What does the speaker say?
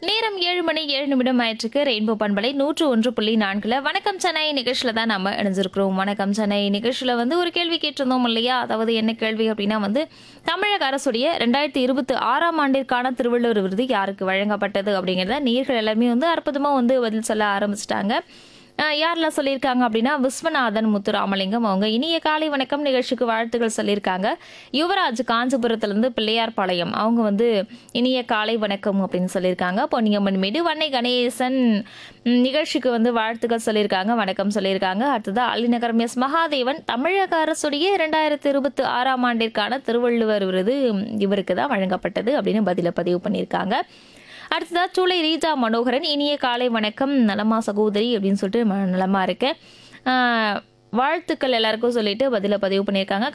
நேரம் ஏழு மணி ஏழு நிமிடம் ஆயிற்றுக்கு ரெயின்போ பண்பலை நூற்று ஒன்று புள்ளி நான்குல வணக்கம் சென்னை நிகழ்ச்சியில தான் நம்ம இணைஞ்சிருக்கிறோம் வணக்கம் சென்னை நிகழ்ச்சியில வந்து ஒரு கேள்வி கேட்டிருந்தோம் இல்லையா அதாவது என்ன கேள்வி அப்படின்னா வந்து தமிழக அரசுடைய ரெண்டாயிரத்தி இருபத்தி ஆறாம் ஆண்டிற்கான திருவள்ளுவர் விருது யாருக்கு வழங்கப்பட்டது அப்படிங்கிறத நீர்கள் எல்லாமே வந்து அற்புதமா வந்து பதில் சொல்ல ஆரம்பிச்சிட்டாங்க அஹ் யாரெல்லாம் சொல்லியிருக்காங்க அப்படின்னா விஸ்வநாதன் முத்துராமலிங்கம் அவங்க இனிய காலை வணக்கம் நிகழ்ச்சிக்கு வாழ்த்துக்கள் சொல்லியிருக்காங்க யுவராஜ் காஞ்சிபுரத்துலேருந்து பிள்ளையார்பாளையம் அவங்க வந்து இனிய காலை வணக்கம் அப்படின்னு சொல்லியிருக்காங்க பொன்னியம்மன் மீது வன்னை கணேசன் ம், நிகழ்ச்சிக்கு வந்து வாழ்த்துக்கள் சொல்லியிருக்காங்க வணக்கம் சொல்லியிருக்காங்க அடுத்தது அலிநகரம் எஸ் மகாதேவன் தமிழக அரசுடைய இரண்டாயிரத்தி இருபத்தி ஆறாம் ஆண்டிற்கான திருவள்ளுவர் விருது இவருக்கு தான் வழங்கப்பட்டது அப்படின்னு பதில பதிவு பண்ணியிருக்காங்க அடுத்ததா சூளை ரீஜா மனோகரன் இனிய காலை வணக்கம் நலமா சகோதரி அப்படின்னு சொல்லிட்டு ம- நலமா இருக்கேன் ஆஹ் வாழ்த்துக்கள் எல்லாருக்கும் சொல்லிட்டு பதில பதிவு பண்ணியிருக்காங்க